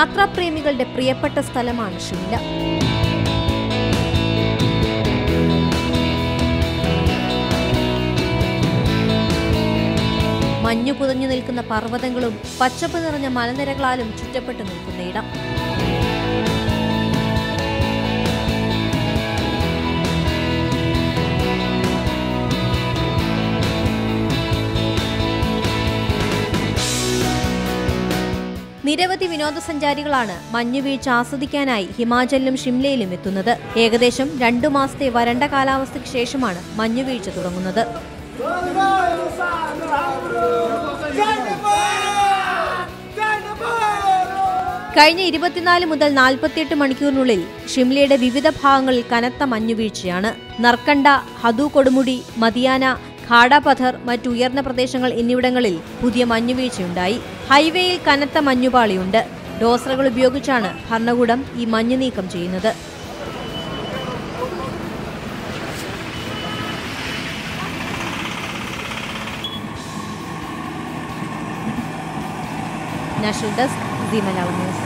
യാത്രാപ്രേമികളുടെ പ്രിയപ്പെട്ട സ്ഥലമാണ് ഷിംല മഞ്ഞു പുതഞ്ഞു നിൽക്കുന്ന പർവ്വതങ്ങളും പച്ചപ്പ് നിറഞ്ഞ മലനിരകളാലും ചുറ്റപ്പെട്ടു നിൽക്കുന്നയിടം നിരവധി വിനോദസഞ്ചാരികളാണ് മഞ്ഞുവീഴ്ച ആസ്വദിക്കാനായി ഹിമാചലിലും ഷിംലയിലും എത്തുന്നത് ഏകദേശം രണ്ടു മാസത്തെ വരണ്ട കാലാവസ്ഥയ്ക്ക് ശേഷമാണ് മഞ്ഞുവീഴ്ച തുടങ്ങുന്നത് കഴിഞ്ഞ ഇരുപത്തിനാല് മുതൽ നാൽപ്പത്തിയെട്ട് മണിക്കൂറിനുള്ളിൽ ഷിംലയുടെ വിവിധ ഭാഗങ്ങളിൽ കനത്ത മഞ്ഞുവീഴ്ചയാണ് നർക്കണ്ട ഹദു കൊടുമുടി മതിയാന ഖാഡാപഥർ മറ്റു ഉയർന്ന പ്രദേശങ്ങൾ എന്നിവിടങ്ങളിൽ പുതിയ മഞ്ഞുവീഴ്ചയുണ്ടായി ഹൈവേയിൽ കനത്ത മഞ്ഞുപാളിയുണ്ട് ഡോസറുകൾ ഉപയോഗിച്ചാണ് ഭരണകൂടം ഈ മഞ്ഞ് നീക്കം ചെയ്യുന്നത് national desk Zee Malayalam news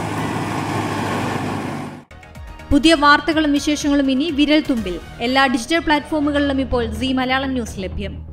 പുതിയ വാർത്തകളും വിശേഷങ്ങളും ഇനി വിരൽ തുമ്പിൽ എല്ലാ ഡിജിറ്റൽ പ്ലാറ്റ്ഫോമുകളിലും ഇപ്പോൾ സി മലയാളം ന്യൂസ് ലഭ്യം